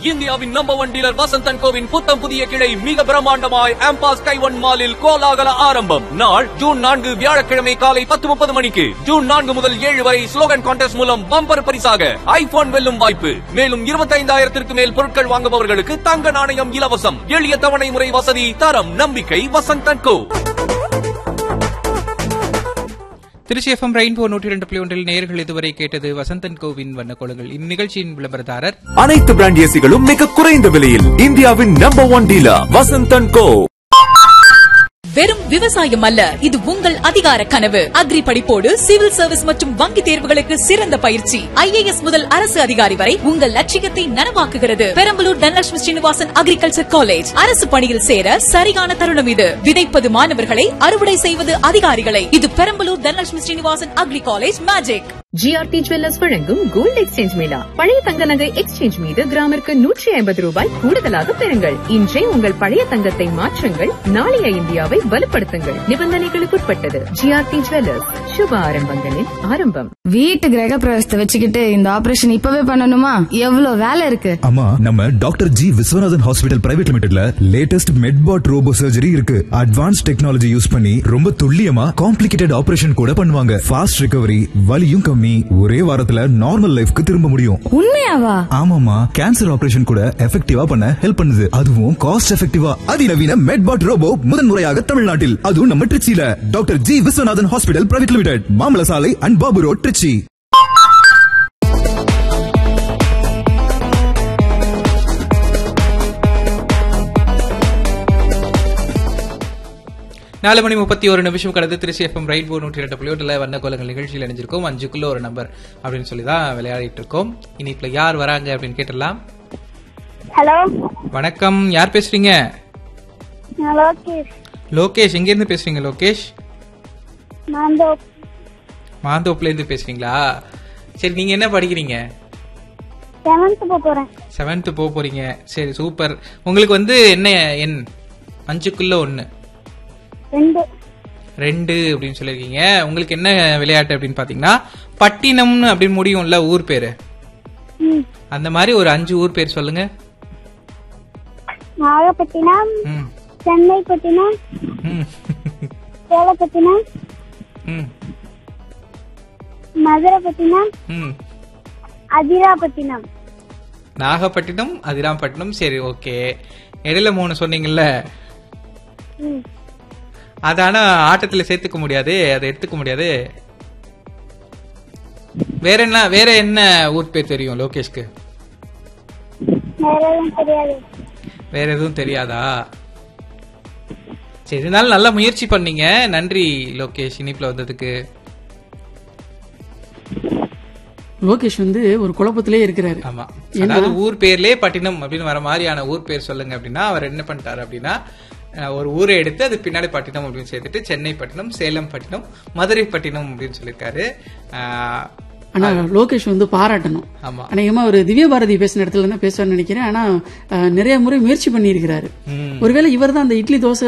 இந்தியாவின் number one dealer Vasanth and கோவின் புத்தம் புதிய கிளை மிக பிரம்மாண்டமாய் ஆம்பாஸ் கைவன் மாலில் கோலாகல ஆரம்பம் நாள் ஜூன் நான்கு வியாழக்கிழமை காலை பத்து முப்பது மணிக்கு ஜூன் நான்கு முதல் ஏழு வரை ஸ்லோகன் கான்டெஸ்ட் மூலம் பம்பர் பரிசாக ஐபோன் வெல்லும் வாய்ப்பு மேலும் இருபத்தைந்தாயிரத்திற்கு மேல் பொருட்கள் வாங்குபவர்களுக்கு தங்க நாணயம் இலவசம் எளிய தவணை முறை வசதி தரம் நம்பிக்கை Vasanth and Co Trichy FM Rainbow நூற்றி இரண்டு புள்ளி ஒன்றில் நேயர்கள் இதுவரை கேட்டது வசந்தன் கோவின் வண்ணக்கோலங்கள் இந்நிகழ்ச்சியின் விளம்பரதாரர் அனைத்து பிராண்ட் ஏசிகளும் மிக குறைந்த விலையில் இந்தியாவின் number one dealer Vasanth and Co வெறும் விவசாயம் அல்ல இது உங்கள் அதிகார கனவு அக்ரி படிப்போடு சிவில் சர்வீஸ் மற்றும் வங்கி தேர்வுகளுக்கு சிறந்த பயிற்சி ஐஏஎஸ் முதல் அரசு அதிகாரி வரை உங்கள் லட்சியத்தை நனவாக்குகிறது பெரம்பலூர் தனலட்சுமி ஸ்ரீனிவாசன் அக்ரிகல்ச்சர் காலேஜ் அரசு பணியில் சேர சரியான தருணம் இது விதைப்பது மாணவர்களை அறுவடை செய்வது அதிகாரிகளை இது Perambalur Dhanalakshmi Srinivasan agri college magic GRT jewellers வழங்கும் கோல்ட் எக்ஸ்சேஞ்ச் மேளா பழைய தங்க நகை எக்ஸ்சேஞ்ச் மீது கிராமிற்கு நூற்றி ஐம்பது ரூபாய் கூடுதலாக பெறுங்கள் இன்றே உங்கள் பழைய தங்கத்தை மாற்றுங்கள் நாளைய இந்தியாவை வலுப்படுத்துங்கள் நிபந்தனைகளுக்குட்பட்டது ஜிஆர்டி ஜுவல்லர்ஸ் சுப ஆரம்பங்களின் ஆரம்பம் வீட்டு கிரக பிரவேசத்தை வச்சுக்கிட்டு இந்த ஆபரேஷன் இப்பவே பண்ணணுமா எவ்வளவு வேலை இருக்கு ஆமா நம்ம doctor G Viswanathan hospital private லிமிடெட்ல லேட்டஸ்ட் மெட்பாட் ரோபோ சர்ஜரி இருக்கு அட்வான்ஸ் டெக்னாலஜி யூஸ் பண்ணி ரொம்ப துல்லியமா காம்ப்ளிகேட்டட் ஆபரேஷன் கூட பண்ணுவாங்க ஃபாஸ்ட் ரிகவரி வலியும் கம்மி ஒரே வாரத்துல நார்மல் லைஃப்க்கு திரும்ப முடியும் உண்மையாவா ஆமாமா கேன்சர் ஆபரேஷன் கூட எஃபெக்டிவா பண்ண ஹெல்ப் பண்ணுது அதுவும் காஸ்ட் எஃபெக்டிவா அதிநவீன மெட்பாட் ரோபோ முதன்முறையாக தமிழ்நாட்டில் அதுவும் நம்ம திருச்சியில doctor G Viswanathan hospital private limited மாமல சாலை அண்ட் பாபு ரோட் திருச்சி நாலு மணி முப்பத்தி ஒரு நிமிஷம் கடந்து திருச்சி எஃப்எம் ரெயின்போ நூற்றி இரண்டு புள்ளி ஒன்றில் வண்ணக்கோலங்கள் நிகழ்ச்சியில் இணைஞ்சிருக்கோம் அஞ்சுக்குள்ள ஒரு நம்பர் அப்படின்னு சொல்லி தான் விளையாடிட்டு இருக்கோம் இனிப்புல யார் வராங்க அப்படின்னு கேட்டலாம் ஹலோ வணக்கம் யார் பேசுறீங்க நான் லோகேஷ் லோகேஷ் எங்க இருந்து பேசுறீங்க லோகேஷ் நான் இந்த மாந்தோப்புல இருந்து பேசுறீங்களா சரி நீங்க என்ன படிக்கிறீங்க செவன்த் போக போறேன் செவன்த் போக போறீங்க சரி சூப்பர் உங்களுக்கு வந்து என்ன எண் அஞ்சுக்குள்ள ஒன்னு ரெண்டு ரெண்டு அப்படின்னு சொல்லியிருக்கீங்க உங்களுக்கு என்ன விளையாட்டு அப்படின்னு பாத்தீங்கன்னா பட்டினம்னு அப்படின்னு முடியும்ல ஊர் பேரு ம். அந்த மாதிரி ஒரு அஞ்சு ஊர் பேர் சொல்லுங்க நாகப்பட்டினம் ம் சென்னைப்பட்டினம் ம் சேலப்பட்டினம் ம் மதுரைப்பட்டினம் ம் அதிராப்பட்டினம் நாகப்பட்டினம் அதிராம்பட்டினம் சரி ஓகே இடையில மூணு சொன்னீங்கல்ல ம். அது ஆனா ஆட்டத்துல சேர்த்துக்க முடியாது அதை எடுத்துக்க முடியாது வேற என்ன வேற என்ன ஊர் பேர் தெரியும் லோகேஷ்க்கு வேற எதுவும் தெரியாது வேற எதுவும் தெரியாதா சரி இருந்தாலும் நல்லா முயற்சி பண்ணீங்க நன்றி லோகேஷ் இனிப்புல வந்ததுக்கு லோகேஷ் வந்து ஒரு குழப்பத்திலே இருக்கிறாரு ஆமா அதாவது ஊர் பேர்லயே பட்டினம் அப்படின்னு வர மாதிரியான ஊர் பேர் சொல்லுங்க அப்படின்னா அவர் என்ன பண்ணிட்டாரு அப்படின்னா அஹ், ஒரு ஊரை எடுத்து அது பின்னாடி பட்டினம் அப்படின்னு சேர்த்துட்டு சென்னை பட்டினம் சேலம் பட்டினம் மதுரை பட்டினம் அப்படின்னு சொல்லியிருக்காரு அஹ், ஆனா லோகேஷ் வந்து பாராட்டணும் ஆமா அநேகமா ஒரு திவ்ய பாரதி பேசின இடத்துல தான் பேசுவார்னு நினைக்கிறேன் ஆனா அஹ், நிறைய முறை முயற்சி பண்ணியிருக்கிறாரு ம். ஒருவேளை இவர் தான் அந்த இட்லி தோசை